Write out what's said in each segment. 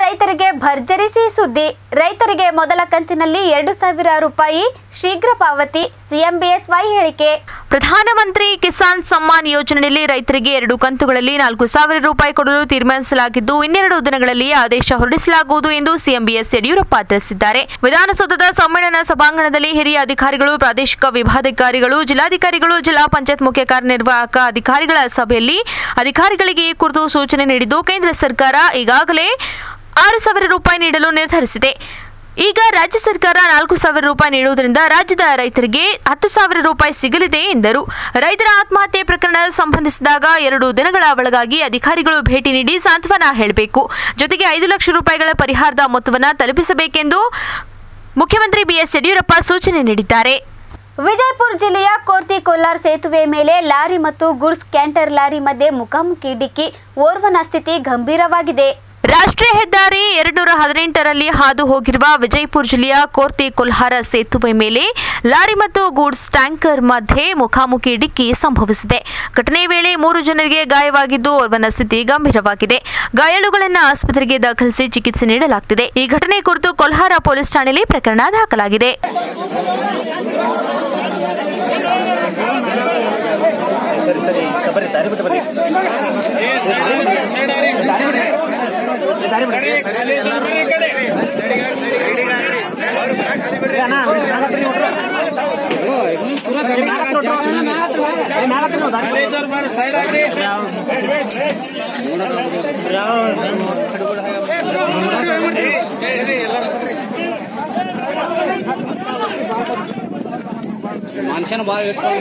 ರೈತರಿಗೆ ಭರ್ಜರಿ ಸಿಹಿ ಸುದ್ದಿ ರೈತರಿಗೆ ಮೊದಲ ಕಂತಿನಲ್ಲಿ ಎರಡು ಸಾವಿರ ರೂಪಾಯಿ ಶೀಘ್ರ ಪಾವತಿ ಸಿಎಂಬಿಎಸ್ವೈ ಹೇಳಿಕೆ ಪ್ರಧಾನಮಂತ್ರಿ ಕಿಸಾನ್ ಸಮ್ಮಾನ್ ಯೋಜನೆಯಲ್ಲಿ ರೈತರಿಗೆ ಎರಡು ಕಂತುಗಳಲ್ಲಿ ನಾಲ್ಕು ಸಾವಿರ ರೂಪಾಯಿ ಕೊಡಲು ತೀರ್ಮಾನಿಸಲಾಗಿದ್ದು ಇನ್ನೆರಡು ದಿನಗಳಲ್ಲಿ ಆದೇಶ ಹೊರಡಿಸಲಾಗುವುದು ಎಂದು ಸಿಎಂ ಬಿಎಸ್ ಯಡಿಯೂರಪ್ಪ ತಿಳಿಸಿದ್ದಾರೆ ವಿಧಾನಸೌಧದ ಸಮ್ಮೇಳನ ಸಭಾಂಗಣದಲ್ಲಿ ಹಿರಿಯ ಅಧಿಕಾರಿಗಳು ಪ್ರಾದೇಶಿಕ ವಿಭಾಗಾಧಿಕಾರಿಗಳು ಜಿಲ್ಲಾಧಿಕಾರಿಗಳು ಜಿಲ್ಲಾ ಪಂಚಾಯತ್ ಮುಖ್ಯ ಕಾರ್ಯನಿರ್ವಾಹಕ ಅಧಿಕಾರಿಗಳ ಸಭೆಯಲ್ಲಿ ಅಧಿಕಾರಿಗಳಿಗೆ ಈ ಕುರಿತು ಸೂಚನೆ ನೀಡಿದ್ದು ಕೇಂದ್ರ ಸರ್ಕಾರ ಈಗಾಗಲೇ ಆರು ಸಾವಿರ ರೂಪಾಯಿ ನೀಡಲು ನಿರ್ಧರಿಸಿದೆ ಈಗ ರಾಜ್ಯ ಸರ್ಕಾರ ನಾಲ್ಕು ಸಾವಿರ ರೂಪಾಯಿ ನೀಡುವುದರಿಂದ ರಾಜ್ಯದ ರೈತರಿಗೆ ಹತ್ತು ಸಾವಿರ ರೂಪಾಯಿ ಸಿಗಲಿದೆ ಎಂದರು ರೈತರ ಆತ್ಮಹತ್ಯೆ ಪ್ರಕರಣ ಸಂಬಂಧಿಸಿದಾಗ ಎರಡು ದಿನಗಳ ಒಳಗಾಗಿ ಅಧಿಕಾರಿಗಳು ಭೇಟಿ ನೀಡಿ ಸಾಂತ್ವನ ಹೇಳಬೇಕು ಜೊತೆಗೆ ಐದು ಲಕ್ಷ ರೂಪಾಯಿಗಳ ಪರಿಹಾರದ ಮೊತ್ತವನ್ನು ತಲುಪಿಸಬೇಕೆಂದು ಮುಖ್ಯಮಂತ್ರಿ ಬಿಎಸ್ ಯಡಿಯೂರಪ್ಪ ಸೂಚನೆ ನೀಡಿದ್ದಾರೆ ವಿಜಯಪುರ ಜಿಲ್ಲೆಯ ಕೋರ್ತಿ ಕೊಲ್ಲಾರ್ ಸೇತುವೆ ಮೇಲೆ ಲಾರಿ ಮತ್ತು ಗುಡ್ಸ್ ಕ್ಯಾಂಟರ್ ಲಾರಿ ಮಧ್ಯೆ ಮುಖಾಮುಖಿ ಡಿಕ್ಕಿ ಓರ್ವನ ಸ್ಥಿತಿ ಗಂಭೀರವಾಗಿದೆ ರಾಷ್ಟ್ರೀಯ ಹೆದ್ದಾರಿ ಎರಡ್ನೂರ ಹದಿನೆಂಟರಲ್ಲಿ ಹಾದು ಹೋಗಿರುವ ವಿಜಯಪುರ ಜಿಲ್ಲೆಯ ಕೋರ್ತಿ ಕೊಲ್ಹಾರ ಸೇತುವೆ ಮೇಲೆ ಲಾರಿ ಮತ್ತು ಗೂಡ್ಸ್ ಟ್ಯಾಂಕರ್ ಮಧ್ಯೆ ಮುಖಾಮುಖಿ ಡಿಕ್ಕಿ ಸಂಭವಿಸಿದೆ ಘಟನೆ ವೇಳೆ ಮೂರು ಜನರಿಗೆ ಗಾಯವಾಗಿದ್ದು ಓರ್ವನ ಸ್ಥಿತಿ ಗಂಭೀರವಾಗಿದೆ ಗಾಯಾಳುಗಳನ್ನು ಆಸ್ಪತ್ರೆಗೆ ದಾಖಲಿಸಿ ಚಿಕಿತ್ಸೆ ನೀಡಲಾಗುತ್ತಿದೆ ಈ ಘಟನೆ ಕುರಿತು ಕೊಲ್ಹಾರ ಪೊಲೀಸ್ ಠಾಣೆಯಲ್ಲಿ ಪ್ರಕರಣ ದಾಖಲಾಗಿದೆ ಮನುಷ್ಯನ ಭಾಳ ಇಟ್ಕೊಂಡು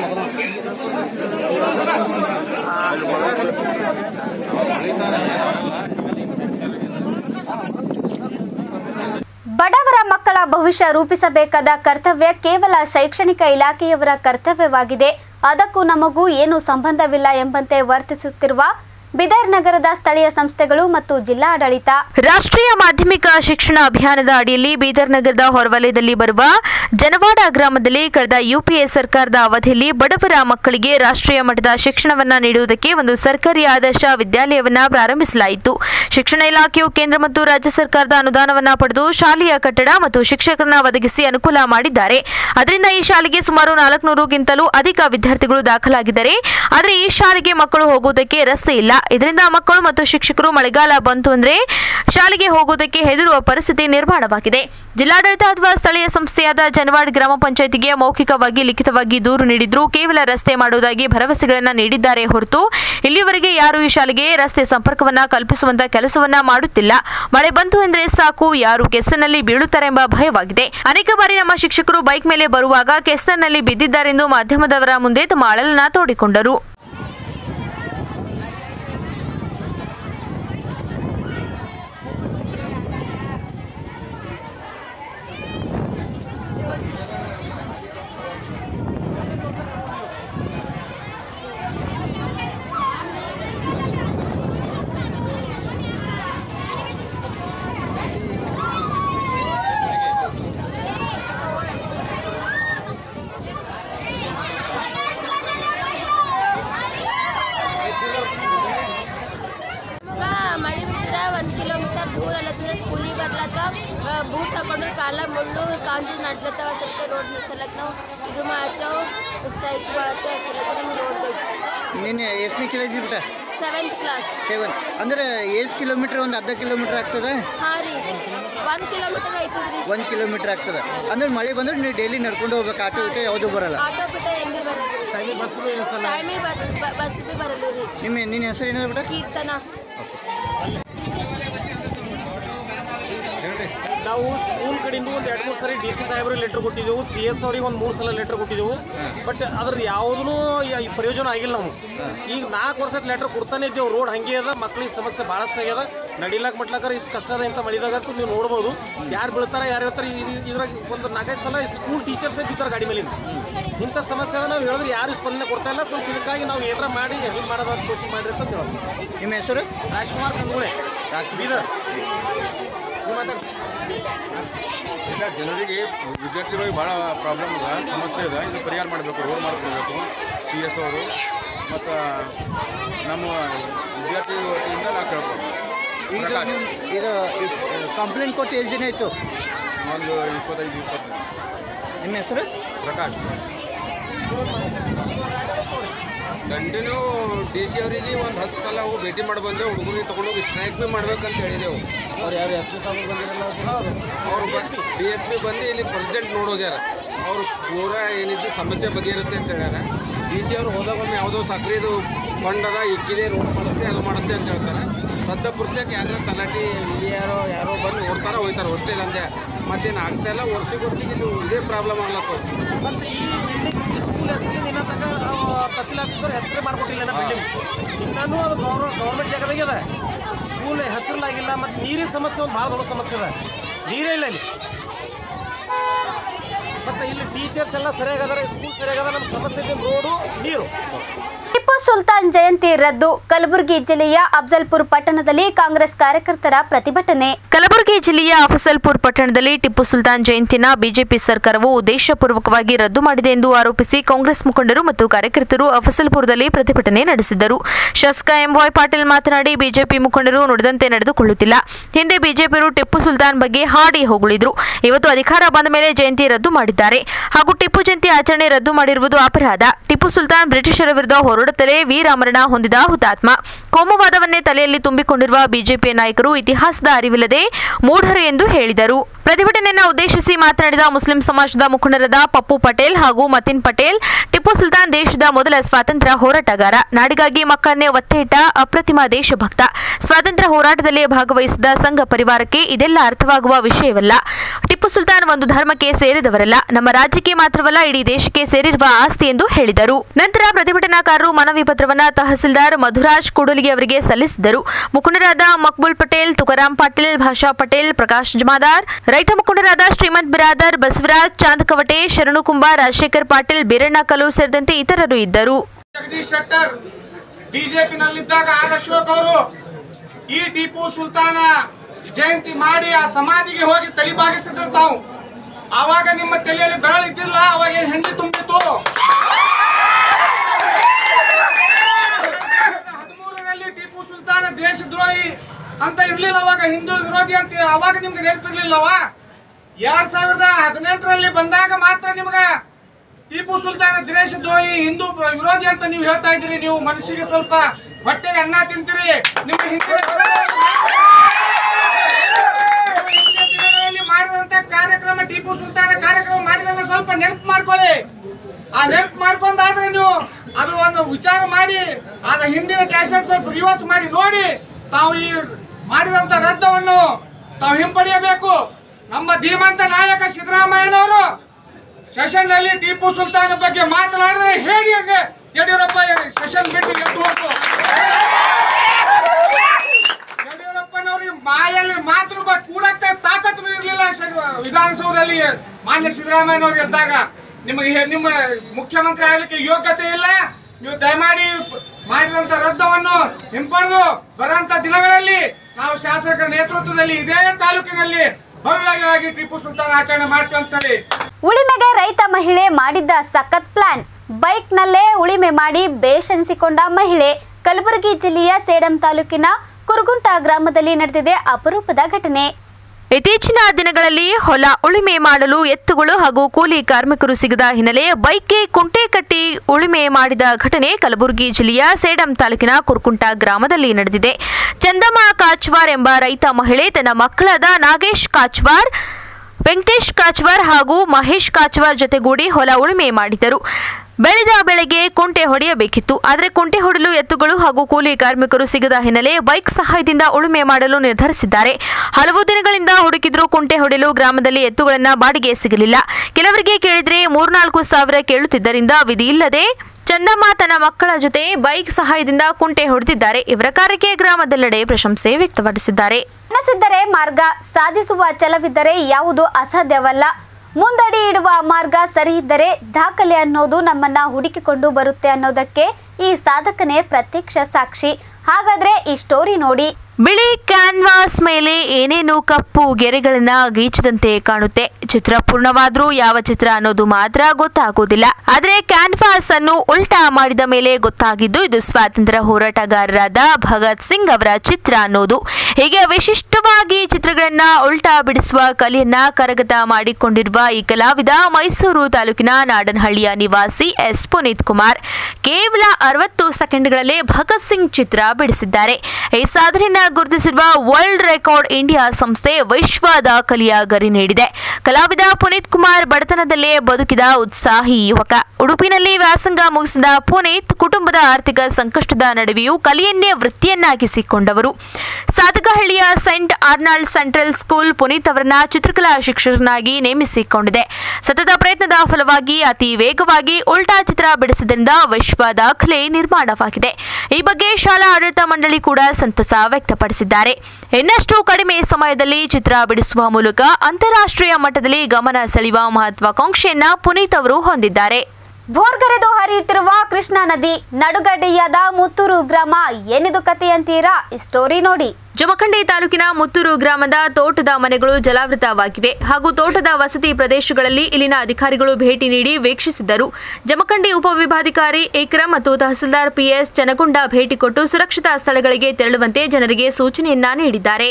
ಬಡವರ ಮಕ್ಕಳ ಭವಿಷ್ಯ ರೂಪಿಸಬೇಕಾದ ಕರ್ತವ್ಯ ಕೇವಲ ಶೈಕ್ಷಣಿಕ ಇಲಾಖೆಯವರ ಕರ್ತವ್ಯವಾಗಿದೆ ಅದಕ್ಕೂ ನಮಗೂ ಏನೂ ಸಂಬಂಧವಿಲ್ಲ ಎಂಬಂತೆ ವರ್ತಿಸುತ್ತಿರುವ ಬಿದರ್ ನಗರದ ಸ್ಥಳೀಯ ಸಂಸ್ಥೆಗಳು ಮತ್ತು ಜಿಲ್ಲಾಡಳಿತ ರಾಷ್ಟ್ರೀಯ ಮಾಧ್ಯಮಿಕ ಶಿಕ್ಷಣ ಅಭಿಯಾನದ ಅಡಿಯಲ್ಲಿ ಬೀದರ್ ನಗರದ ಹೊರವಲಯದಲ್ಲಿ ಬರುವ ಜನವಾಡ ಗ್ರಾಮದಲ್ಲಿ ಕಳೆದ ಯುಪಿಎ ಸರ್ಕಾರದ ಅವಧಿಯಲ್ಲಿ ಬಡವರ ಮಕ್ಕಳಿಗೆ ರಾಷ್ಟ್ರೀಯ ಮಟ್ಟದ ಶಿಕ್ಷಣವನ್ನ ನೀಡುವುದಕ್ಕೆ ಒಂದು ಸರ್ಕಾರಿ ಆದರ್ಶ ವಿದ್ಯಾಲಯವನ್ನ ಪ್ರಾರಂಭಿಸಲಾಯಿತು ಶಿಕ್ಷಣ ಇಲಾಖೆಯು ಕೇಂದ್ರ ಮತ್ತು ರಾಜ್ಯ ಸರ್ಕಾರದ ಅನುದಾನವನ್ನ ಪಡೆದು ಶಾಲೆಯ ಕಟ್ಟಡ ಮತ್ತು ಶಿಕ್ಷಕರನ್ನ ಒದಗಿಸಿ ಅನುಕೂಲ ಮಾಡಿದ್ದಾರೆ ಅದರಿಂದ ಈ ಶಾಲೆಗೆ ಸುಮಾರು ನಾಲ್ಕುನೂರುಗಿಂತಲೂ ಅಧಿಕ ವಿದ್ಯಾರ್ಥಿಗಳು ದಾಖಲಾಗಿದ್ದಾರೆ ಆದರೆ ಈ ಶಾಲೆಗೆ ಮಕ್ಕಳು ಹೋಗುವುದಕ್ಕೆ ರಸ್ತೆ ಇಲ್ಲ ಇದರಿಂದ ಮಕ್ಕಳು ಮತ್ತು ಶಿಕ್ಷಕರು ಮಳೆಗಾಲ ಬಂತು ಅಂದ್ರೆ ಶಾಲೆಗೆ ಹೋಗುವುದಕ್ಕೆ ಹೆದರುವ ಪರಿಸ್ಥಿತಿ ನಿರ್ಮಾಣವಾಗಿದೆ ಜಿಲ್ಲಾಡಳಿತ ಅಥವಾ ಸ್ಥಳೀಯ ಸಂಸ್ಥೆಯಾದ ಜನವಾಡ್ ಗ್ರಾಮ ಪಂಚಾಯತಿಗೆ ಮೌಖಿಕವಾಗಿ ಲಿಖಿತವಾಗಿ ದೂರು ನೀಡಿದ್ರು ಕೇವಲ ರಸ್ತೆ ಮಾಡುವುದಾಗಿ ಭರವಸೆಗಳನ್ನ ನೀಡಿದ್ದಾರೆ ಹೊರತು ಇಲ್ಲಿವರೆಗೆ ಯಾರು ಈ ಶಾಲೆಗೆ ರಸ್ತೆ ಸಂಪರ್ಕವನ್ನ ಕಲ್ಪಿಸುವಂತ ಕೆಲಸವನ್ನ ಮಾಡುತ್ತಿಲ್ಲ ಮಳೆ ಬಂತು ಎಂದ್ರೆ ಸಾಕು ಯಾರು ಕೆಸರಿನಲ್ಲಿ ಬೀಳುತ್ತಾರೆ ಎಂಬ ಭಯವಾಗಿದೆ ಅನೇಕ ಬಾರಿ ನಮ್ಮ ಶಿಕ್ಷಕರು ಬೈಕ್ ಮೇಲೆ ಬರುವಾಗ ಕೆಸರಿನಲ್ಲಿ ಬಿದ್ದಿದ್ದಾರೆಂದು ಮಾಧ್ಯಮದವರ ಮುಂದೆ ತಮ್ಮ ಅಳಲನ್ನ ತೋಡಿಕೊಂಡರು ನಮಗ ಮಳೆ ಬಿದ್ದರೆ ಒಂದು ಕಿಲೋಮೀಟರ್ ದೂರ ಅಲ್ಲತ್ತಿದ್ರೆ ಸ್ಕೂಲಿಗೆ ಬರ್ಲಕ್ಕ ಬೂಟ್ ಹಾಕೊಂಡು ಕಾಲ ಮುಳ್ಳು ಕಾಂಜು ನಡ್ಲತ್ತವ ಸ್ವಲ್ಪ ರೋಡ್ ಸಲಕ್ ನಾವು ಇದು ಮಾಡ್ತೇವೆ ಸ್ಟ್ರೈಕ್ ಮಾಡ್ತೇವೆ ಸಲಕ್ ನಮ್ಗೆ ರೋಡ್ ಬೇಕು ನಿನ್ನೆ ಎಷ್ಟನೇ ಕಿಲೋಜಿ ಬಿಟ್ಟ ಸೆವೆಂತ್ ಕ್ಲಾಸ್ ಸೆವೆನ್ ಅಂದ್ರೆ ಎಷ್ಟು ಕಿಲೋಮೀಟ್ರ್ ಒಂದು ಅರ್ಧ ಕಿಲೋಮೀಟ್ರ್ ಆಗ್ತದ ಹಾಂ ರೀ ಒಂದು ಕಿಲೋಮೀಟರ್ ಐತದ ರೀ ಒಂದು ಕಿಲೋಮೀಟ್ರ್ ಆಗ್ತದ ಅಂದ್ರೆ ಮಳೆ ಬಂದ್ರೆ ನೀವು ಡೈಲಿ ನಡ್ಕೊಂಡು ಹೋಗ್ಬೇಕು ಆಟೋ ಗಿಟೋ ಯಾವುದೂ ಬರಲ್ಲ ಆಟೋ ಬಿಟ್ಟ ಏನು ಭೀ ಬರಲ್ಲ ಟೈಮಿಗೆ ಬಸ್ ಬಸ್ ಭೀ ಬರಲ್ಲ ರೀ ನಿಮ್ಮ ನಿನ್ನ ಹೆಸರು ಏನಾದ್ರು ಬಿಟ್ಟ ಕೀರ್ತನ ನಾವು ಸ್ಕೂಲ್ ಕಡೆಯಿಂದ ಒಂದು ಎರಡು ಮೂರು ಸರಿ ಡಿ ಸಿ ಸಾಹೇಬ್ರಿಗೆ ಲೆಟ್ರ್ ಕೊಟ್ಟಿದ್ದೆವು ಸಿ ಎಸ್ ಅವ್ರಿಗೆ ಒಂದು ಮೂರು ಸಲ ಲೆಟ್ರ್ ಕೊಟ್ಟಿದ್ದೆವು ಬಟ್ ಅದ್ರ ಯಾವುದೂ ಪ್ರಯೋಜನ ಆಗಿಲ್ಲ ನಾವು ಈಗ ನಾಲ್ಕು ವರ್ಷದ ಲೆಟ್ರ್ ಕೊಡ್ತಾನೆ ಇದ್ದೇವೆ ರೋಡ್ ಹಂಗೆ ಅದ ಮಕ್ಳಿಗೆ ಸಮಸ್ಯೆ ಭಾಳಷ್ಟು ಆಗ್ಯದ ನಡಿಲಾಕ ಮಟ್ಲಾಕರ ಇಷ್ಟು ಕಷ್ಟ ಅದ ಅಂತ ಮಳಿದಾಗಂತೂ ನೀವು ನೋಡ್ಬೋದು ಯಾರು ಬೀಳ್ತಾರೆ ಯಾರು ಇರ್ತಾರೆ ಇದ್ರಾಗ ಒಂದು ನಾಲ್ಕೈದು ಸಲ ಸ್ಕೂಲ್ ಟೀಚರ್ಸೇ ಬಿತ್ತಾರೆ ಗಾಡಿ ಮೇಲಿಂದ ಇಂಥ ಸಮಸ್ಯೆ ಅದ ನಾವು ಹೇಳಿದ್ರೆ ಯಾರು ಸ್ಪಂದನೆ ಕೊಡ್ತಾ ಇಲ್ಲ ಸ್ವಲ್ಪ ಇದಕ್ಕಾಗಿ ನಾವು ಏನಾರ ಮಾಡಿ ಹೆಲ್ಪ್ ಮಾಡೋದು ಕೋಶಿಶ್ ಮಾಡಿರಿ ಅಂತ ಹೇಳೋದು ನಿಮ್ಮ ಹೆಸರು ರಾಜ್ಕುಮಾರ್ ಕಂಗುಳೆ ಬೀದರ್ ನೀವು ಮಾತಾಡಿ ಇಲ್ಲ ಜನರಿಗೆ ವಿದ್ಯಾರ್ಥಿಗಳಿಗೆ ಭಾಳ ಪ್ರಾಬ್ಲಮ್ ಇದೆ ಸಮಸ್ಯೆ ಇದೆ ಇದು ಪರಿಹಾರ ಮಾಡಬೇಕು ರೋಡ್ ಮಾಡಿಕೊಡ್ಬೇಕು ಸಿ ಎಸ್ ಅವರು ಮತ್ತು ನಮ್ಮ ವಿದ್ಯಾರ್ಥಿ ವತಿಯಿಂದ ನಾವು ಕೇಳ್ಬೋದು ಈಗ ನೀವು ಇದು ಕಂಪ್ಲೇಂಟ್ ಕೊಟ್ಟು ಎಷ್ಟು ದಿನ ಆಯಿತು ಒಂದು ಇಪ್ಪತ್ತೈದು ಇಪ್ಪತ್ತು ನಿಮ್ಮ ಹೆಸರು ಪ್ರಕಾಶ್ ಕಂಟಿನ್ಯೂ ಡಿ ಸಿ ಅವರಿಗೆ ಒಂದು ಹತ್ತು ಸಲ ಹೋಗಿ ಭೇಟಿ ಮಾಡಿ ಬಂದೆವು ಹುಡುಗರಿಗೆ ತೊಗೊಂಡೋಗಿ ಸ್ಟ್ರೈಕ್ ಬಿ ಮಾಡ್ಬೇಕಂತ ಹೇಳಿದೆವು ಅವ್ರು ಯಾರು ಎಸ್ ಪಿ ಸಾಹೇಬ್ ಬಂದಿರಲ್ಲ ಅವರು ಡಿ ಎಸ್ ಪಿ ಬಂದು ಇಲ್ಲಿ ಪ್ರೆಸಿಡೆಂಟ್ ನೋಡೋಗ್ಯಾರ ಅವರು ಪೂರಾ ಏನಿದ್ದು ಸಮಸ್ಯೆ ಬಗೆಹರಿಸ್ತೆ ಅಂತ ಹೇಳ್ಯಾರ ಡಿ ಸಿ ಅವರು ಹೋದಾಗೊಮ್ಮೆ ಯಾವುದೋ ಸಕ್ರಿದು ಫಂಡ್ ಅದ ಇಕ್ಕಿದೆ ರೋಡ್ ಮಾಡಿಸ್ತೆ ಅದು ಮಾಡಿಸ್ತೆ ಅಂತ ಹೇಳ್ತಾರೆ ಸದ್ಯ ಪೂರ್ತಿಯಾಗಿ ಯಾರು ತಲಾಟಿ ಇಲ್ಲಿ ಯಾರೋ ಯಾರೋ ಬಂದು ನೋಡ್ತಾರ ಹೋಯ್ತಾರೆ ಅಷ್ಟೇ ಅಂದೆ ಮತ್ತೇನು ಆಗ್ತಾ ಇಲ್ಲ ವರ್ಷಕ್ಕೆ ವರ್ಷಕ್ಕೆ ಇದು ಇದೇ ಪ್ರಾಬ್ಲಮ್ ಆಗ್ಲತ್ತವ ಮತ್ತು ಈ ಬಿಲ್ಡಿಂಗ್ ಸ್ಕೂಲ್ ಹೆಸರು ಇನ್ನ ತನಕ ತಹಸೀಲ್ ಆಫೀಸರ್ ಹೆಸರೇ ಮಾಡ್ಕೊಟ್ಟಿಲ್ಲ ಬಿಲ್ಡಿಂಗ್ ಇನ್ನೂ ಅದು ಗೌರ್ವ ಗೌರ್ಮೆಂಟ್ ಜಾಗದಾಗೆ ಅದ ಸ್ಕೂಲ್ ಹೆಸರಲ್ಲಾಗಿಲ್ಲ ಮತ್ತು ನೀರಿನ ಸಮಸ್ಯೆ ಒಂದು ಭಾಳ ದೊಡ್ಡ ಸಮಸ್ಯೆ ಅದ ನೀರೇ ಇಲ್ಲ ಇಲ್ಲಿ ಮತ್ತು ಇಲ್ಲಿ ಟೀಚರ್ಸ್ ಎಲ್ಲ ಸರಿಯಾಗದಾರೆ ಸ್ಕೂಲ್ ಸರಿಯಾಗದ ನಮ್ಮ ಸಮಸ್ಯೆ ಇದೆ ರೋಡು ನೀರು ಟಿಪ್ಪು ಸುಲ್ತಾನ್ ಜಯಂತಿ ರದ್ದು ಕಲಬುರಗಿ ಜಿಲ್ಲೆಯ ಅಫ್ಜಲ್ಪುರ್ ಪಟ್ಟಣದಲ್ಲಿ ಕಾಂಗ್ರೆಸ್ ಕಾರ್ಯಕರ್ತರ ಪ್ರತಿಭಟನೆ ಕಲಬುರಗಿ ಜಿಲ್ಲೆಯ ಅಫಸಲ್ಪುರ್ ಪಟ್ಟಣದಲ್ಲಿ ಟಿಪ್ಪು ಸುಲ್ತಾನ್ ಜಯಂತಿನ ಬಿಜೆಪಿ ಸರ್ಕಾರವು ಉದ್ದೇಶಪೂರ್ವಕವಾಗಿ ರದ್ದು ಮಾಡಿದೆ ಎಂದು ಆರೋಪಿಸಿ ಕಾಂಗ್ರೆಸ್ ಮುಖಂಡರು ಮತ್ತು ಕಾರ್ಯಕರ್ತರು ಅಫಸಲ್ಪುರದಲ್ಲಿ ಪ್ರತಿಭಟನೆ ನಡೆಸಿದರು ಶಾಸಕ ಎಂವೈ ಪಾಟೀಲ್ ಮಾತನಾಡಿ ಬಿಜೆಪಿ ಮುಖಂಡರು ನುಡಿದಂತೆ ನಡೆದುಕೊಳ್ಳುತ್ತಿಲ್ಲ ಹಿಂದೆ ಬಿಜೆಪಿಯವರು ಟಿಪ್ಪು ಸುಲ್ತಾನ್ ಬಗ್ಗೆ ಹಾಡಿ ಹೊಗಳಿದ್ರು ಇವತ್ತು ಅಧಿಕಾರ ಬಂದ ಮೇಲೆ ಜಯಂತಿ ರದ್ದು ಮಾಡಿದ್ದಾರೆ ಹಾಗೂ ಟಿಪ್ಪು ಜಯಂತಿ ಆಚರಣೆ ರದ್ದು ಮಾಡಿರುವುದು ಅಪರಾಧ ಟಿಪ್ಪು ಸುಲ್ತಾನ್ ಬ್ರಿಟಿಷರ ವಿರುದ್ಧ ಹೋರಾಡುತ್ತಲೇ ವೀರಾಮರಣ ಹೊಂದಿದ ಹುತಾತ್ಮ ಕೋಮುವಾದವನ್ನೇ ತಲೆಯಲ್ಲಿ ತುಂಬಿಕೊಂಡಿರುವ ಬಿಜೆಪಿ ನಾಯಕರು ಇತಿಹಾಸದ ಅರಿವಿಲ್ಲದೆ ಮೂಢರು ಎಂದು ಹೇಳಿದರು ಪ್ರತಿಭಟನೆಯನ್ನು ಉದ್ದೇಶಿಸಿ ಮಾತನಾಡಿದ ಮುಸ್ಲಿಂ ಸಮಾಜದ ಮುಖಂಡರಾದ ಪಪ್ಪು ಪಟೇಲ್ ಹಾಗೂ ಮತಿನ್ ಪಟೇಲ್ ಟಿಪ್ಪು ಸುಲ್ತಾನ್ ದೇಶದ ಮೊದಲ ಸ್ವಾತಂತ್ರ್ಯ ಹೋರಾಟಗಾರ ನಾಡಿಗಾಗಿ ಮಕ್ಕಳನ್ನೇ ಒತ್ತೆ ಇಟ್ಟ ಅಪ್ರತಿಮ ದೇಶಭಕ್ತ ಸ್ವಾತಂತ್ರ್ಯ ಹೋರಾಟದಲ್ಲಿ ಭಾಗವಹಿಸಿದ ಸಂಘ ಪರಿವಾರಕ್ಕೆ ಇದೆಲ್ಲ ಅರ್ಥವಾಗುವ ವಿಷಯವಲ್ಲ ಟಿಪ್ಪು ಸುಲ್ತಾನ್ ಒಂದು ಧರ್ಮಕ್ಕೆ ಸೇರಿದವರಲ್ಲ ನಮ್ಮ ರಾಜ್ಯಕ್ಕೆ ಮಾತ್ರವಲ್ಲ ಇಡೀ ದೇಶಕ್ಕೆ ಸೇರಿರುವ ಆಸ್ತಿ ಎಂದು ಹೇಳಿದರು ನಂತರ ಪ್ರತಿಭಟನಾಕಾರರು ಮನವಿ ಪತ್ರವನ್ನ ತಹಸೀಲ್ದಾರ್ ಮಧುರಾಜ್ ಕುಡಲಿಗೆ ಅವರಿಗೆ ಸಲ್ಲಿಸಿದರು ಮುಖಂಡರಾದ ಮಕ್ಬುಲ್ ಪಟೇಲ್ ತುಕಾರಾಂ ಪಾಟೀಲ್ ಭಾಷಾ ಪಟೇಲ್ ಪ್ರಕಾಶ್ ಜಮಾದಾರ್ ರೈತ ಮುಖಂಡರಾದ ಶ್ರೀಮಂತ್ ಬಿರಾದರ್ ಬಸವರಾಜ್ ಚಾಂದಕವಟೆ ಶರಣು ಕುಂಬಾರ್ ರಾಜಶೇಖರ್ ಪಾಟೀಲ್ ಬೀರಣ್ಣ ಕಲೂರ್ ಸೇರಿದಂತೆ ಇತರರು ಇದ್ದರು ಜಗದೀಶ್ ಶೆಟ್ಟರ್ ಬಿಜೆಪಿನಲ್ಲಿದ್ದಾಗ ಆರ್ ಅಶೋಕ್ ಅವರು ಈ ಟಿಪ್ಪು ಸುಲ್ತಾನ ಜಯಂತಿ ಮಾಡಿ ಆ ಸಮಾಧಿಗೆ ಹೋಗಿ ತಲಿಬಾಗಿಸಿದ್ರು ತಾವು ಆವಾಗ ನಿಮ್ಮ ತಲೆಯಲ್ಲಿ ಬೆರಳು ಇದ್ದಿಲ್ಲ ಅವಾಗ ಏನ್ ಹೆಂಡಿ ತುಂಬಿತ್ತು ಹದಿಮೂರರಲ್ಲಿ ಟಿಪ್ಪು ಸುಲ್ತಾನ ದೇಶದ್ರೋಹಿ ಅಂತ ಇರ್ಲಿಲ್ಲ ಅವಾಗ ಹಿಂದೂ ವಿರೋಧಿ ಅಂತ ಅವಾಗ ನಿಮ್ಗೆ ನೆನಪಿರ್ಲಿಲ್ಲವ ಎರಡ್ ಸಾವಿರದ ಹದಿನೆಂಟರಲ್ಲಿ ಬಂದಾಗ ಮಾತ್ರ ನಿಮ್ಗ ಟಿಪ್ಪು ಸುಲ್ತಾನ ದೇಶದ್ರೋಹಿ ಹಿಂದೂ ವಿರೋಧಿ ಅಂತ ನೀವು ಹೇಳ್ತಾ ಇದ್ದೀರಿ ನೀವು ಮನುಷ್ಯರಿಗೆ ಸ್ವಲ್ಪ ಹೊಟ್ಟೆಗೆ ಅನ್ನ ತಿಂತೀರಿ ನಿಮ್ಮ ಹಿಂದಿನ ಹಿಂದಿನ ದಿನಗಳಲ್ಲಿ ಮಾಡಿದಂತ ಕಾರ್ಯಕ್ರಮ ಟಿಪ್ಪು ಸುಲ್ತಾನ ಕಾರ್ಯಕ್ರಮ ಮಾಡಿದ್ರೆ ಸ್ವಲ್ಪ ನೆನಪು ಮಾಡ್ಕೊಳ್ಳಿ ಆ ನೆನಪು ಮಾಡ್ಕೊಂಡಾದ್ರೆ ನೀವು ಅದು ಒಂದು ವಿಚಾರ ಮಾಡಿ ಅದ ಹಿಂದಿನ ಕ್ಯಾಸೆಟ್ ಸ್ವಲ್ಪ ರಿವರ್ಸ್ ಮಾಡಿ ನೋಡಿ ತಾವು ಈ ಮಾಡಿದಂತ ರದ್ದವನ್ನು ತಾವು ಹಿಂಪಡೆಯಬೇಕು ನಮ್ಮ ಧೀಮಂತ ನಾಯಕ ಸಿದ್ದರಾಮಯ್ಯನವರು ಸೆಷನ್ ನಲ್ಲಿ ಟಿಪ್ಪು ಸುಲ್ತಾನ್ ಬಗ್ಗೆ ಮಾತನಾಡಿದ್ರೆ ಹೇಗೆ ಹಂಗೆ ಯಡಿಯೂರಪ್ಪ ಸೆಷನ್ ಬಿಟ್ಟು ಎದ್ದು ಹೋಗ್ತು ಯಡಿಯೂರಪ್ಪನವ್ರಿಗೆ ಮಾಯಲ್ಲಿ ಮಾತು ಕೂಡಕ್ಕೆ ತಾಕತ್ತು ಇರಲಿಲ್ಲ ವಿಧಾನಸೌಧದಲ್ಲಿ ಮಾನ್ಯ ಸಿದ್ದರಾಮಯ್ಯನವ್ರಿಗೆ ಎದ್ದಾಗ ನಿಮಗೆ ಹೇ- ನಿಮ್ಮ ಮುಖ್ಯಮಂತ್ರಿ ಆಗ್ಲಿಕ್ಕೆ ಯೋಗ್ಯತೆ ಇಲ್ಲ ನೀವು ದಯಮಾಡಿ ಮಾಡಿದಂತ ರದ್ದವನ್ನು ಹಿಂಪಡೆದು ಬರುವಂತ ದಿನಗಳಲ್ಲಿ ನಾವು ಶಾಸಕರ ನೇತೃತ್ವದಲ್ಲಿ ಇದೇ ತಾಲೂಕಿನಲ್ಲಿ ಭವ್ಯವಾಗಿ ಟಿಪ್ಪು ಸುಲ್ತಾನ್ ಆಚರಣೆ ಮಾಡ್ತೀವಿ ಅಂತೇಳಿ ಉಳಿಮೆಗೆ ರೈತ ಮಹಿಳೆ ಮಾಡಿದ್ದ ಸಖತ್ ಪ್ಲಾನ್ ಬೈಕ್ನಲ್ಲೇ ಉಳಿಮೆ ಮಾಡಿ ಬೇಷನಿಸಿಕೊಂಡ ಮಹಿಳೆ ಕಲಬುರಗಿ ಜಿಲ್ಲೆಯ ಸೇಡಂ ತಾಲೂಕಿನ ಕುರುಗುಂಟ ಗ್ರಾಮದಲ್ಲಿ ನಡೆದಿದೆ ಅಪರೂಪದ ಘಟನೆ ಇತ್ತೀಚಿನ ದಿನಗಳಲ್ಲಿ ಹೊಲ ಉಳುಮೆ ಮಾಡಲು ಎತ್ತುಗಳು ಹಾಗೂ ಕೂಲಿ ಕಾರ್ಮಿಕರು ಸಿಗದ ಹಿನ್ನೆಲೆ ಬೈಕ್ಗೆ ಕುಂಟೆ ಕಟ್ಟಿ ಉಳುಮೆ ಮಾಡಿದ ಘಟನೆ ಕಲಬುರಗಿ ಜಿಲ್ಲೆಯ ಸೇಡಂ ತಾಲೂಕಿನ ಕುರ್ಕುಂಟ ಗ್ರಾಮದಲ್ಲಿ ನಡೆದಿದೆ ಚಂದಮ್ಮ ಕಾಚ್ವಾರ್ ಎಂಬ ರೈತ ಮಹಿಳೆ ತನ್ನ ಮಕ್ಕಳಾದ ನಾಗೇಶ್ ಕಾಚ್ವಾರ್ ವೆಂಕಟೇಶ್ ಕಾಚ್ವಾರ್ ಹಾಗೂ ಮಹೇಶ್ ಕಾಚ್ವಾರ್ ಜೊತೆಗೂಡಿ ಹೊಲ ಉಳುಮೆ ಮಾಡಿದರು ಬೆಳೆದ ಬೆಳೆಗೆ ಕುಂಟೆ ಹೊಡೆಯಬೇಕಿತ್ತು ಆದರೆ ಕುಂಟೆ ಹೊಡೆಯಲು ಎತ್ತುಗಳು ಹಾಗೂ ಕೂಲಿ ಕಾರ್ಮಿಕರು ಸಿಗದ ಹಿನ್ನೆಲೆ ಬೈಕ್ ಸಹಾಯದಿಂದ ಉಳುಮೆ ಮಾಡಲು ನಿರ್ಧರಿಸಿದ್ದಾರೆ ಹಲವು ದಿನಗಳಿಂದ ಹುಡುಕಿದ್ರೂ ಕುಂಟೆ ಹೊಡೆಯಲು ಗ್ರಾಮದಲ್ಲಿ ಎತ್ತುಗಳನ್ನ ಬಾಡಿಗೆ ಸಿಗಲಿಲ್ಲ ಕೆಲವರಿಗೆ ಕೇಳಿದ್ರೆ ಮೂರ್ನಾಲ್ಕು ಸಾವಿರ ಕೇಳುತ್ತಿದ್ದರಿಂದ ವಿಧಿ ಇಲ್ಲದೆ ಚಂದಮ್ಮ ತನ್ನ ಮಕ್ಕಳ ಜೊತೆ ಬೈಕ್ ಸಹಾಯದಿಂದ ಕುಂಟೆ ಹೊಡೆದಿದ್ದಾರೆ ಇವರ ಕಾರ್ಯಕ್ಕೆ ಗ್ರಾಮದೆಲ್ಲೆಡೆ ಪ್ರಶಂಸೆ ವ್ಯಕ್ತಪಡಿಸಿದ್ದಾರೆ ಮನಸ್ಸಿದ್ದರೆ ಮಾರ್ಗ ಸಾಧಿಸುವ ಛಲವಿದ್ದರೆ ಯಾವುದು ಅಸಾಧ್ಯವಲ್ಲ ಮುಂದಡಿ ಇಡುವ ಮಾರ್ಗ ಸರಿ ಇದ್ದರೆ ದಾಖಲೆ ಅನ್ನೋದು ನಮ್ಮನ್ನ ಹುಡುಕಿಕೊಂಡು ಬರುತ್ತೆ ಅನ್ನೋದಕ್ಕೆ ಈ ಸಾಧಕನೇ ಪ್ರತ್ಯಕ್ಷ ಸಾಕ್ಷಿ ಹಾಗಾದ್ರೆ ಈ ಸ್ಟೋರಿ ನೋಡಿ ಬಿಳಿ ಕ್ಯಾನ್ವಾಸ್ ಮೇಲೆ ಏನೇನು ಕಪ್ಪು ಗೆರೆಗಳನ್ನ ಗೀಚಿದಂತೆ ಕಾಣುತ್ತೆ ಚಿತ್ರ ಪೂರ್ಣವಾದ್ರೂ ಯಾವ ಚಿತ್ರ ಅನ್ನೋದು ಮಾತ್ರ ಗೊತ್ತಾಗೋದಿಲ್ಲ ಆದ್ರೆ ಕ್ಯಾನ್ವಾಸ್ ಅನ್ನು ಉಲ್ಟಾ ಮಾಡಿದ ಮೇಲೆ ಗೊತ್ತಾಗಿದ್ದು ಇದು ಸ್ವಾತಂತ್ರ್ಯ ಹೋರಾಟಗಾರರಾದ ಭಗತ್ ಸಿಂಗ್ ಅವರ ಚಿತ್ರ ಅನ್ನೋದು ಹೀಗೆ ವಿಶಿಷ್ಟವಾಗಿ ಚಿತ್ರಗಳನ್ನ ಉಲ್ಟಾ ಬಿಡಿಸುವ ಕಲೆಯನ್ನ ಕರಗತ ಮಾಡಿಕೊಂಡಿರುವ ಈ ಕಲಾವಿದ ಮೈಸೂರು ತಾಲೂಕಿನ ನಾಡನಹಳ್ಳಿಯ ನಿವಾಸಿ ಎಸ್ ಪುನೀತ್ ಕುಮಾರ್ ಕೇವಲ ಅರವತ್ತು ಸೆಕೆಂಡ್ಗಳಲ್ಲೇ ಭಗತ್ ಸಿಂಗ್ ಚಿತ್ರ ಬಿಡಿಸಿದ್ದಾರೆ ಈ ಸಾಧನೆಯನ್ನ ಗುರುತಿಸಿರುವ ವರ್ಲ್ಡ್ ರೆಕಾರ್ಡ್ ಇಂಡಿಯಾ ಸಂಸ್ಥೆ ವಿಶ್ವ ದಾಖಲೆಯ ಗರಿ ನೀಡಿದೆ ಕಲಾವಿದ ಪುನೀತ್ ಕುಮಾರ್ ಬಡತನದಲ್ಲೇ ಬದುಕಿದ ಉತ್ಸಾಹಿ ಯುವಕ ಉಡುಪಿನಲ್ಲಿ ವ್ಯಾಸಂಗ ಮುಗಿಸಿದ ಪುನೀತ್ ಕುಟುಂಬದ ಆರ್ಥಿಕ ಸಂಕಷ್ಟದ ನಡುವೆಯೂ ಕಲೆಯನ್ನೇ ವೃತ್ತಿಯನ್ನಾಗಿಸಿಕೊಂಡವರು ಸಾತಗಹಳ್ಳಿಯ saint Arnold central school Puneeth ಅವರನ್ನ ಚಿತ್ರಕಲಾ ಶಿಕ್ಷಕರನ್ನಾಗಿ ನೇಮಿಸಿಕೊಂಡಿದೆ ಸತತ ಪ್ರಯತ್ನದ ಫಲವಾಗಿ ಅತಿ ವೇಗವಾಗಿ ಉಲ್ಟಾ ಚಿತ್ರ ಬಿಡಿಸಿದ್ರಿಂದ ವಿಶ್ವ ದಾಖಲೆ ನಿರ್ಮಾಣವಾಗಿದೆ ಈ ಬಗ್ಗೆ ಶಾಲಾ ಆಡಳಿತ ಮಂಡಳಿ ಕೂಡ ಸಂತಸ ವ್ಯಕ್ತಪಡಿಸಿದ್ದಾರೆ ಇನ್ನಷ್ಟು ಕಡಿಮೆ ಸಮಯದಲ್ಲಿ ಚಿತ್ರ ಬಿಡಿಸುವ ಮೂಲಕ ಅಂತಾರಾಷ್ಟ್ರೀಯ ಮಟ್ಟದಲ್ಲಿ ಗಮನ ಸೆಳೆಯುವ ಮಹತ್ವಾಕಾಂಕ್ಷೆಯನ್ನ ಪುನೀತ್ ಅವರು ಹೊಂದಿದ್ದಾರೆ ಭೋರ್ಗರೆದು ಹರಿಯುತ್ತಿರುವ ಕೃಷ್ಣಾ ನದಿ ನಡುಗಡ್ಡೆಯಾದ ಮುತ್ತೂರು ಗ್ರಾಮ ಏನಿದು ಕತೆ ಅಂತೀರಾ ಈ ಸ್ಟೋರಿ ನೋಡಿ ಜಮಖಂಡಿ ತಾಲೂಕಿನ ಮುತ್ತೂರು ಗ್ರಾಮದ ತೋಟದ ಮನೆಗಳು ಜಲಾವೃತವಾಗಿವೆ ಹಾಗೂ ತೋಟದ ವಸತಿ ಪ್ರದೇಶಗಳಲ್ಲಿ ಇಲ್ಲಿನ ಅಧಿಕಾರಿಗಳು ಭೇಟಿ ನೀಡಿ ವೀಕ್ಷಿಸಿದ್ದರು ಜಮಖಂಡಿ ಉಪವಿಭಾಧಿಕಾರಿ ಏಕ್ರಮ್ ಮತ್ತು ತಹಸೀಲ್ದಾರ್ ಪಿಎಸ್ ಚನಗುಂಡ ಭೇಟಿ ಕೊಟ್ಟು ಸುರಕ್ಷಿತ ಸ್ಥಳಗಳಿಗೆ ತೆರಳುವಂತೆ ಜನರಿಗೆ ಸೂಚನೆಯನ್ನ ನೀಡಿದ್ದಾರೆ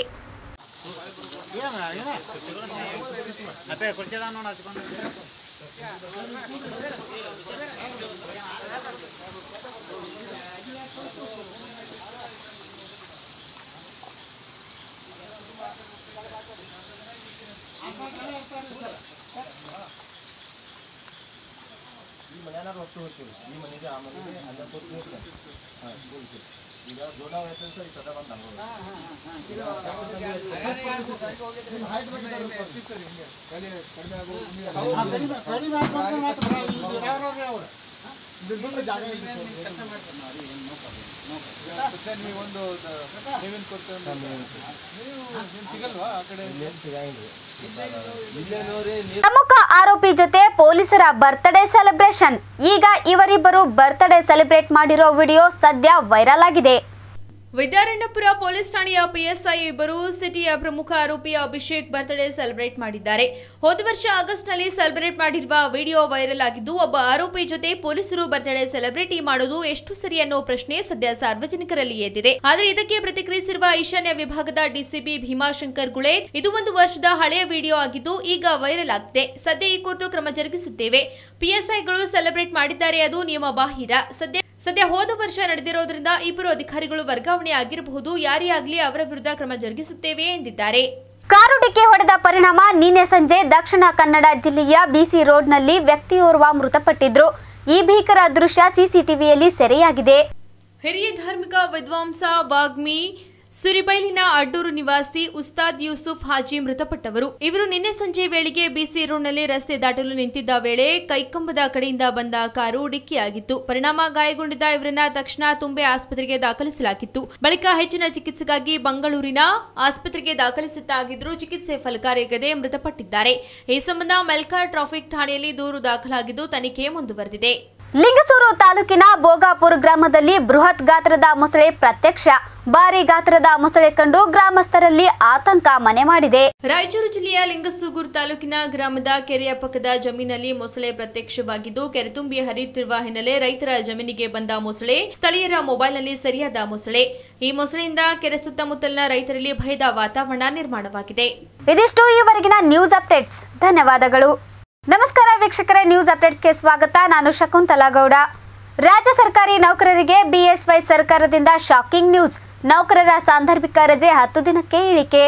ಪ್ರಮುಖ ಆರೋಪಿ ಜೊತೆ ಪೊಲೀಸರ ಬರ್ತ್ಡೇ ಸೆಲೆಬ್ರೇಷನ್ ಈಗ ಇವರಿಬ್ಬರು ಬರ್ತ್ಡೇ ಸೆಲೆಬ್ರೇಟ್ ಮಾಡಿರೋ ವಿಡಿಯೋ ಸದ್ಯ ವೈರಲ್ ಆಗಿದೆ ವಿದ್ಯಾರಣ್ಯಪುರ ಪೊಲೀಸ್ ಠಾಣೆಯ ಪಿಎಸ್ಐ ಇಬ್ಬರು ಸಿಟಿಯ ಪ್ರಮುಖ ಆರೋಪಿ ಅಭಿಷೇಕ್ ಬರ್ತ್ಡೇ ಸೆಲೆಬ್ರೇಟ್ ಮಾಡಿದ್ದಾರೆ ಹೋದ ವರ್ಷ ಆಗಸ್ಟ್ನಲ್ಲಿ ಸೆಲೆಬ್ರೇಟ್ ಮಾಡಿರುವ ವಿಡಿಯೋ ವೈರಲ್ ಆಗಿದ್ದು ಒಬ್ಬ ಆರೋಪಿ ಜೊತೆ ಪೊಲೀಸರು ಬರ್ತ್ಡೇ ಸೆಲೆಬ್ರೇಟಿ ಮಾಡೋದು ಎಷ್ಟು ಸರಿ ಅನ್ನೋ ಪ್ರಶ್ನೆ ಸದ್ಯ ಸಾರ್ವಜನಿಕರಲ್ಲಿ ಎದ್ದಿದೆ ಆದರೆ ಇದಕ್ಕೆ ಪ್ರತಿಕ್ರಿಯಿಸಿರುವ ಈಶಾನ್ಯ ವಿಭಾಗದ ಡಿಸಿಪಿ ಭೀಮಾಶಂಕರ್ ಗುಳೆ ಇದು ಒಂದು ವರ್ಷದ ಹಳೆಯ ವಿಡಿಯೋ ಆಗಿದ್ದು ಈಗ ವೈರಲ್ ಆಗಿದೆ ಸದ್ಯ ಈ ಕುರಿತು ಕ್ರಮ ಜರುಗಿಸುತ್ತೇವೆ ಪಿಎಸ್ಐಗಳು ಸೆಲೆಬ್ರೇಟ್ ಮಾಡಿದ್ದಾರೆ ಅದು ನಿಯಮ ಬಾಹಿರ ಸದ್ಯ ಸದ್ಯ ಹೋದ ವರ್ಷ ನಡೆದಿರೋದ್ರಿಂದ ಇಬ್ಬರು ಅಧಿಕಾರಿಗಳು ವರ್ಗಾವಣೆ ಆಗಿರಬಹುದು ಯಾರೇ ಆಗಲಿ ಅವರ ವಿರುದ್ಧ ಕ್ರಮ ಜರುಗಿಸುತ್ತೇವೆ ಎಂದಿದ್ದಾರೆ ಕಾರು ಡಿಕ್ಕಿ ಹೊಡೆದ ಪರಿಣಾಮ ನಿನ್ನೆ ಸಂಜೆ ದಕ್ಷಿಣ ಕನ್ನಡ ಜಿಲ್ಲೆಯ ಬಿಸಿ ರೋಡ್ನಲ್ಲಿ ವ್ಯಕ್ತಿಯೋರ್ವ ಮೃತಪಟ್ಟಿದ್ರು ಈ ಭೀಕರ ದೃಶ್ಯ ಸಿಸಿಟಿವಿಯಲ್ಲಿ ಸೆರೆಯಾಗಿದೆ ಹಿರಿಯ ಧಾರ್ಮಿಕ ವಿದ್ವಾಂಸ ವಾಗ್ಮಿ ಸುರಿಬೈಲಿನ ಅಡ್ಡೂರು ನಿವಾಸಿ ಉಸ್ತಾದ್ ಯೂಸುಫ್ ಹಾಜಿ ಮೃತಪಟ್ಟವರು ಇವರು ನಿನ್ನೆ ಸಂಜೆ ವೇಳೆಗೆ ಬಿಸಿ ರೋಡ್ನಲ್ಲಿ ರಸ್ತೆ ದಾಟಲು ನಿಂತಿದ್ದ ವೇಳೆ ಕೈಕಂಬದ ಕಡೆಯಿಂದ ಬಂದ ಕಾರು ಡಿಕ್ಕಿಯಾಗಿತ್ತು ಪರಿಣಾಮ ಗಾಯಗೊಂಡಿದ್ದ ಇವರನ್ನ ತಕ್ಷಣ ತುಂಬೆ ಆಸ್ಪತ್ರೆಗೆ ದಾಖಲಿಸಲಾಗಿತ್ತು ಬಳಿಕ ಹೆಚ್ಚಿನ ಚಿಕಿತ್ಸೆಗಾಗಿ ಬೆಂಗಳೂರಿನ ಆಸ್ಪತ್ರೆಗೆ ದಾಖಲಿಸಲಾಗಿದ್ರು ಚಿಕಿತ್ಸೆ ಫಲಕಾರಿಯಾಗದೆ ಮೃತಪಟ್ಟಿದ್ದಾರೆ ಈ ಸಂಬಂಧ ಮೆಲ್ಕಾರ್ ಟ್ರಾಫಿಕ್ ಠಾಣೆಯಲ್ಲಿ ದೂರು ದಾಖಲಾಗಿದ್ದು ತನಿಖೆ ಮುಂದುವರೆದಿದೆ ಲಿಂಗಸೂರು ತಾಲೂಕಿನ ಬೋಗಾಪುರ ಗ್ರಾಮದಲ್ಲಿ ಬೃಹತ್ ಗಾತ್ರದ ಮೊಸಳೆ ಪ್ರತ್ಯಕ್ಷ ಭಾರಿ ಗಾತ್ರದ ಮೊಸಳೆ ಕಂಡು ಗ್ರಾಮಸ್ಥರಲ್ಲಿ ಆತಂಕ ಮನೆ ಮಾಡಿದೆ ರಾಯಚೂರು ಜಿಲ್ಲೆಯ ಲಿಂಗಸೂಗೂರು ತಾಲೂಕಿನ ಗ್ರಾಮದ ಕೆರೆಯ ಪಕ್ಕದ ಜಮೀನಲ್ಲಿ ಮೊಸಳೆ ಪ್ರತ್ಯಕ್ಷವಾಗಿದ್ದು ಕೆರೆ ತುಂಬಿ ಹರಿಯುತ್ತಿರುವ ಹಿನ್ನೆಲೆ ರೈತರ ಜಮೀನಿಗೆ ಬಂದ ಮೊಸಳೆ ಸ್ಥಳೀಯರ ಮೊಬೈಲ್ನಲ್ಲಿ ಸರಿಯಾದ ಮೊಸಳೆ ಈ ಮೊಸಳೆಯಿಂದ ಕೆರೆ ಸುತ್ತಮುತ್ತಲಿನ ರೈತರಲ್ಲಿ ಭಯದ ವಾತಾವರಣ ನಿರ್ಮಾಣವಾಗಿದೆ ಇದಿಷ್ಟು ಈವರೆಗಿನ ನ್ಯೂಸ್ ಅಪ್ಡೇಟ್ಸ್ ಧನ್ಯವಾದಗಳು ನಮಸ್ಕಾರ ವೀಕ್ಷಕರೇ ನ್ಯೂಸ್ ಅಪ್ಡೇಟ್ಸ್ಗೆ ಸ್ವಾಗತ ನಾನು ಶಕುಂತಲಾ ಗೌಡ ರಾಜ್ಯ ಸರ್ಕಾರಿ ನೌಕರರಿಗೆ ಬಿಎಸ್ವೈ ಸರ್ಕಾರದಿಂದ ಶಾಕಿಂಗ್ ನ್ಯೂಸ್ ನೌಕರರ ಸಾಂದರ್ಭಿಕ ರಜೆ ಹತ್ತು ದಿನಕ್ಕೆ ಇಳಿಕೆ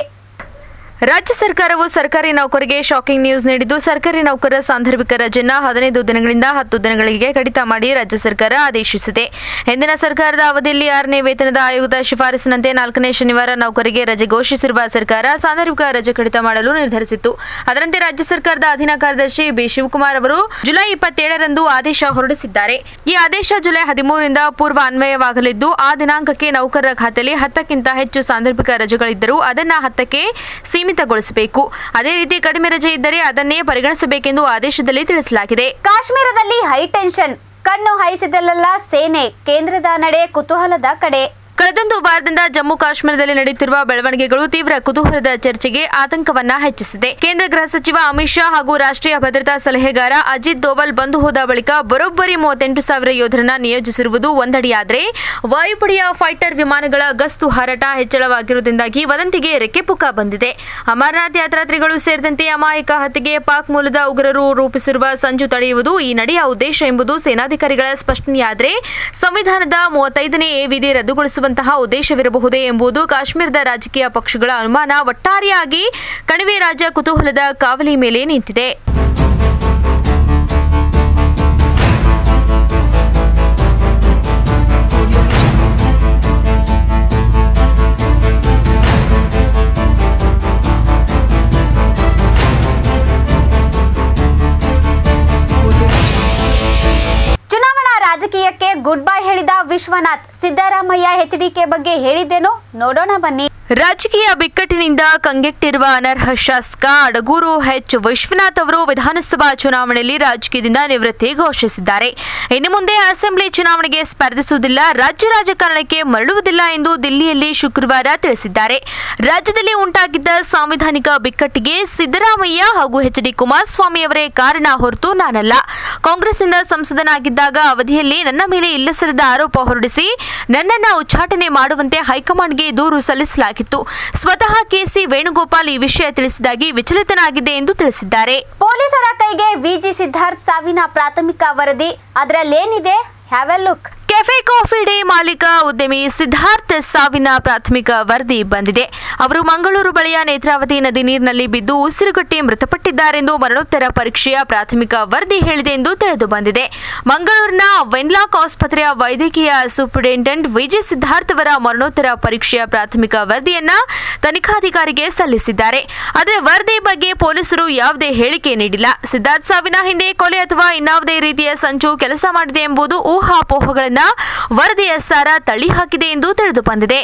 ರಾಜ್ಯ ಸರ್ಕಾರವು ಸರ್ಕಾರಿ ನೌಕರಿಗೆ ಶಾಕಿಂಗ್ ನ್ಯೂಸ್ ನೀಡಿದ್ದು ಸರ್ಕಾರಿ ನೌಕರರ ಸಾಂದರ್ಭಿಕ ರಜೆಯನ್ನ ಹದಿನೈದು ದಿನಗಳಿಂದ ಹತ್ತು ದಿನಗಳಿಗೆ ಕಡಿತ ಮಾಡಿ ರಾಜ್ಯ ಸರ್ಕಾರ ಆದೇಶಿಸಿದೆ ಹಿಂದಿನ ಸರ್ಕಾರದ ಅವಧಿಯಲ್ಲಿ ಆರನೇ ವೇತನದ ಆಯೋಗದ ಶಿಫಾರಸಿನಂತೆ ನಾಲ್ಕನೇ ಶನಿವಾರ ನೌಕರಿಗೆ ರಜೆ ಘೋಷಿಸಿರುವ ಸರ್ಕಾರ ಸಾಂದರ್ಭಿಕ ರಜೆ ಕಡಿತ ಮಾಡಲು ನಿರ್ಧರಿಸಿತ್ತು ಅದರಂತೆ ರಾಜ್ಯ ಸರ್ಕಾರದ ಅಧೀನ ಕಾರ್ಯದರ್ಶಿ ಬಿ ಶಿವಕುಮಾರ್ ಅವರು ಜುಲೈ ಇಪ್ಪತ್ತೇಳರಂದು ಆದೇಶ ಹೊರಡಿಸಿದ್ದಾರೆ ಈ ಆದೇಶ ಜುಲೈ ಹದಿಮೂರರಿಂದ ಪೂರ್ವ ಅನ್ವಯವಾಗಲಿದ್ದು ಆ ದಿನಾಂಕಕ್ಕೆ ನೌಕರರ ಖಾತೆಯಲ್ಲಿ ಹತ್ತಕ್ಕಿಂತ ಹೆಚ್ಚು ಸಾಂದರ್ಭಿಕ ರಜೆಗಳಿದ್ದರೂ ಅದನ್ನ ಹತ್ತಕ್ಕೆ ಸೀಮಿತಗೊಳಿಸಬೇಕು ಅದೇ ರೀತಿ ಕಡಿಮೆ ರಜೆ ಇದ್ದರೆ ಅದನ್ನೇ ಪರಿಗಣಿಸಬೇಕೆಂದು ಆದೇಶದಲ್ಲಿ ತಿಳಿಸಲಾಗಿದೆ ಕಾಶ್ಮೀರದಲ್ಲಿ ಹೈ ಟೆನ್ಷನ್ ಕಣ್ಣು ಹಾಯಿಸಿದಲ್ಲೆಲ್ಲ ಸೇನೆ ಕೇಂದ್ರದ ನಡೆ ಕುತೂಹಲದ ಕಡೆ ಕಳೆದೊಂದು ವಾರದಿಂದ ಜಮ್ಮು ಕಾಶ್ಮೀರದಲ್ಲಿ ನಡೆಯುತ್ತಿರುವ ಬೆಳವಣಿಗೆಗಳು ತೀವ್ರ ಕುತೂಹಲದ ಚರ್ಚೆಗೆ ಆತಂಕವನ್ನ ಹೆಚ್ಚಿಸಿದೆ ಕೇಂದ್ರ ಗೃಹ ಸಚಿವ ಅಮಿತ್ ಶಾ ಹಾಗೂ ರಾಷ್ಟ್ರೀಯ ಭದ್ರತಾ ಸಲಹೆಗಾರ ಅಜಿತ್ ದೋವಲ್ ಬಂದು ಹೋದ ಬಳಿಕ ಬರೋಬ್ಬರಿ ಮೂವತ್ತೆಂಟು ಸಾವಿರ ಯೋಧರನ್ನ ನಿಯೋಜಿಸಿರುವುದು ಒಂದಡಿಯಾದರೆ ವಾಯುಪಡೆಯ ಫೈಟರ್ ವಿಮಾನಗಳ ಗಸ್ತು ಹಾರಾಟ ಹೆಚ್ಚಳವಾಗಿರುವುದರಿಂದಾಗಿ ವದಂತಿಗೆ ರೆಕ್ಕೆಪುಕ್ಕ ಬಂದಿದೆ ಅಮರನಾಥ್ ಯಾತ್ರಾರ್ಥಿಗಳು ಸೇರಿದಂತೆ ಅಮಾಯಕ ಹತ್ಯೆಗೆ ಪಾಕ್ ಮೂಲದ ಉಗ್ರರು ರೂಪಿಸಿರುವ ಸಂಚು ತಡೆಯುವುದು ಈ ನಡೆಯ ಉದ್ದೇಶ ಎಂಬುದು ಸೇನಾಧಿಕಾರಿಗಳ ಸ್ಪಷ್ಟನೆಯಾದರೆ ಸಂವಿಧಾನದ ಮೂವತ್ತೈದನೇ ಎ ವಿಧಿ ರದ್ದುಗೊಳಿಸುವಂತಹ ಉದ್ದೇಶವಿರಬಹುದೇ ಎಂಬುದು ಕಾಶ್ಮೀರದ ರಾಜಕೀಯ ಪಕ್ಷಗಳ ಅನುಮಾನ ಒಟ್ಟಾರೆಯಾಗಿ ಕಣಿವೆ ರಾಜ್ಯ ಕುತೂಹಲದ ಕಾವಲಿ ಮೇಲೆ ನಿಂತಿದೆ ಚುನಾವಣಾ ರಾಜಕೀಯಕ್ಕೆ ಗುಡ್ ಬೈ ಹೇಳಿದ ವಿಶ್ವನಾಥ್ ಸಿದ್ದರಾಮಯ್ಯ ಎಚ್ಡಿಕೆ ಬಗ್ಗೆ ಹೇಳಿದ್ದೇನು ನೋಡೋಣ ಬನ್ನಿ ರಾಜಕೀಯ ಬಿಕ್ಕಟ್ಟಿನಿಂದ ಕಂಗೆಟ್ಟಿರುವ ಅನರ್ಹ ಶಾಸಕ ಅಡಗೂರು ಎಚ್ ವಿಶ್ವನಾಥ್ ಅವರು ವಿಧಾನಸಭಾ ಚುನಾವಣೆಯಲ್ಲಿ ರಾಜಕೀಯದಿಂದ ನಿವೃತ್ತಿ ಘೋಷಿಸಿದ್ದಾರೆ ಇನ್ನು ಮುಂದೆ ಅಸೆಂಬ್ಲಿ ಚುನಾವಣೆಗೆ ಸ್ಪರ್ಧಿಸುವುದಿಲ್ಲ ರಾಜ್ಯ ರಾಜಕಾರಣಕ್ಕೆ ಮರಳುವುದಿಲ್ಲ ಎಂದು ದಿಲ್ಲಿಯಲ್ಲಿ ಶುಕ್ರವಾರ ತಿಳಿಸಿದ್ದಾರೆ ರಾಜ್ಯದಲ್ಲಿ ಉಂಟಾಗಿದ್ದ ಸಾಂವಿಧಾನಿಕ ಬಿಕ್ಕಟ್ಟಿಗೆ ಸಿದ್ದರಾಮಯ್ಯ ಹಾಗೂ ಎಚ್ ಡಿ ಕುಮಾರಸ್ವಾಮಿ ಅವರೇ ಕಾರಣ ಹೊರತು ನಾನಲ್ಲ ಕಾಂಗ್ರೆಸ್ನಿಂದ ಸಂಸದನಾಗಿದ್ದಾಗ ಅವಧಿಯಲ್ಲಿ ನನ್ನ ಮೇಲೆ ಇಲ್ಲಸಲ್ಲದ ಆರೋಪ ಹೊರಡಿಸಿ ನನ್ನನ್ನ ಉಚ್ಚಾಟನೆ ಮಾಡುವಂತೆ ಹೈಕಮಾಂಡ್ಗೆ ದೂರು ಸಲ್ಲಿಸಲಾಗಿತ್ತು ಸ್ವತಃ ಕೆಸಿ ವೇಣುಗೋಪಾಲ್ ಈ ವಿಷಯ ತಿಳಿಸಿದಾಗಿ ವಿಚಲಿತನಾಗಿದೆ ಎಂದು ತಿಳಿಸಿದ್ದಾರೆ ಪೊಲೀಸರ ಕೈಗೆ ವಿಜಿ ಸಿದ್ಧಾರ್ಥ್ ಸಾವಿನ ಪ್ರಾಥಮಿಕ ವರದಿ ಅದರಲ್ಲೇನಿದೆ have a look cafe coffee day ಮಾಲೀಕ ಉದ್ಯಮಿ ಸಿದ್ಧಾರ್ಥ್ ಸಾವಿನ ಪ್ರಾಥಮಿಕ ವರದಿ ಬಂದಿದೆ ಅವರು ಮಂಗಳೂರು ಬಳಿಯ ನೇತ್ರಾವತಿ ನದಿ ನೀರಿನಲ್ಲಿ ಬಿದ್ದು ಉಸಿರುಗಟ್ಟಿ ಮೃತಪಟ್ಟಿದ್ದಾರೆಂದು ಮರಣೋತ್ತರ ಪರೀಕ್ಷೆಯ ಪ್ರಾಥಮಿಕ ವರದಿ ಹೇಳಿದೆ ಎಂದು ತಿಳಿದು ಬಂದಿದೆ ಮಂಗಳೂರಿನ ವೆನ್ಲಾಕ್ ಆಸ್ಪತ್ರೆಯ ವೈದ್ಯಕೀಯ ಸೂಪರಿಂಟೆಂಡೆಂಟ್ ವಿಜಯ್ ಸಿದ್ಧಾರ್ಥ್ ಅವರ ಮರಣೋತ್ತರ ಪರೀಕ್ಷೆಯ ಪ್ರಾಥಮಿಕ ವರದಿಯನ್ನ ತನಿಖಾಧಿಕಾರಿಗೆ ಸಲ್ಲಿಸಿದ್ದಾರೆ ಆದರೆ ವರದಿ ಬಗ್ಗೆ ಪೊಲೀಸರು ಯಾವುದೇ ಹೇಳಿಕೆ ನೀಡಿಲ್ಲ ಸಿದ್ಧಾರ್ಥ್ ಸಾವಿನ ಹಿಂದೆ ಕೊಲೆ ಅಥವಾ ಇನ್ನಾವುದೇ ರೀತಿಯ ಸಂಚು ಕೆಲಸ ಮಾಡಿದೆ ಎಂಬುದು ಊಹಾಪೋಹಗಳನ್ನ ವರದಿಯ ಸಾರ ತಳ್ಳಿ ಹಾಕಿದೆ ಎಂದು ತಿಳಿದು ಬಂದಿದೆ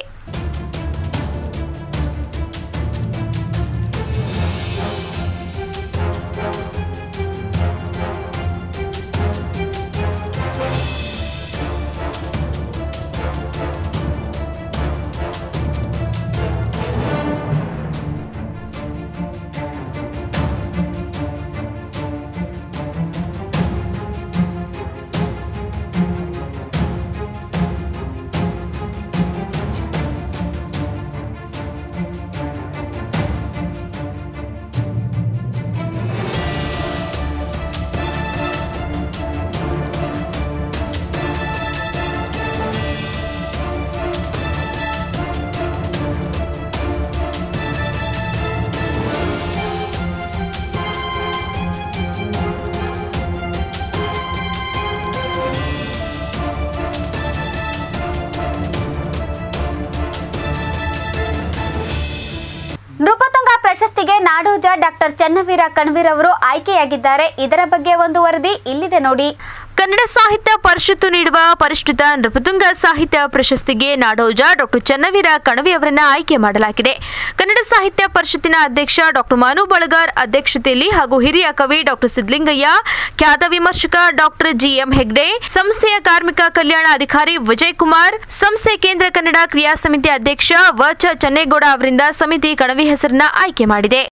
ನೃಪತುಂಗ ಪ್ರಶಸ್ತಿಗೆ ನಾಡೋಜ ಡಾಕ್ಟರ್ ಚನ್ನವೀರ ಕಣ್ವೀರ್ ಅವರು ಆಯ್ಕೆಯಾಗಿದ್ದಾರೆ ಇದರ ಬಗ್ಗೆ ಒಂದು ವರದಿ ಇಲ್ಲಿದೆ ನೋಡಿ ಕನ್ನಡ ಸಾಹಿತ್ಯ ಪರಿಷತ್ತು ನೀಡುವ ಪರಿಷ್ಕೃತ ನೃಪತುಂಗ ಸಾಹಿತ್ಯ ಪ್ರಶಸ್ತಿಗೆ ನಾಡೋಜ ಡಾಕ್ಟರ್ ಚನ್ನವೀರ ಕಣವಿ ಅವರನ್ನ ಆಯ್ಕೆ ಮಾಡಲಾಗಿದೆ ಕನ್ನಡ ಸಾಹಿತ್ಯ ಪರಿಷತ್ತಿನ ಅಧ್ಯಕ್ಷ ಡಾಕ್ಟರ್ ಮಾನು ಬಳಗಾರ್ ಅಧ್ಯಕ್ಷತೆಯಲ್ಲಿ ಹಾಗೂ ಹಿರಿಯ ಕವಿ ಡಾಕ್ಟರ್ ಸಿದ್ಲಿಂಗಯ್ಯ ಖ್ಯಾತ ವಿಮರ್ಶಕ ಡಾಕ್ಟರ್ ಜಿಎಂ ಹೆಗ್ಡೆ ಸಂಸ್ಥೆಯ ಕಾರ್ಮಿಕ ಕಲ್ಯಾಣ ಅಧಿಕಾರಿ ವಿಜಯ್ ಕುಮಾರ್ ಸಂಸ್ಥೆ ಕೇಂದ್ರ ಕನ್ನಡ ಕ್ರಿಯಾ ಸಮಿತಿ ಅಧ್ಯಕ್ಷ ವಚ ಚನ್ನೇಗೌಡ ಅವರಿಂದ ಸಮಿತಿ ಕಣವಿ ಹೆಸರನ್ನ ಆಯ್ಕೆ ಮಾಡಿದೆ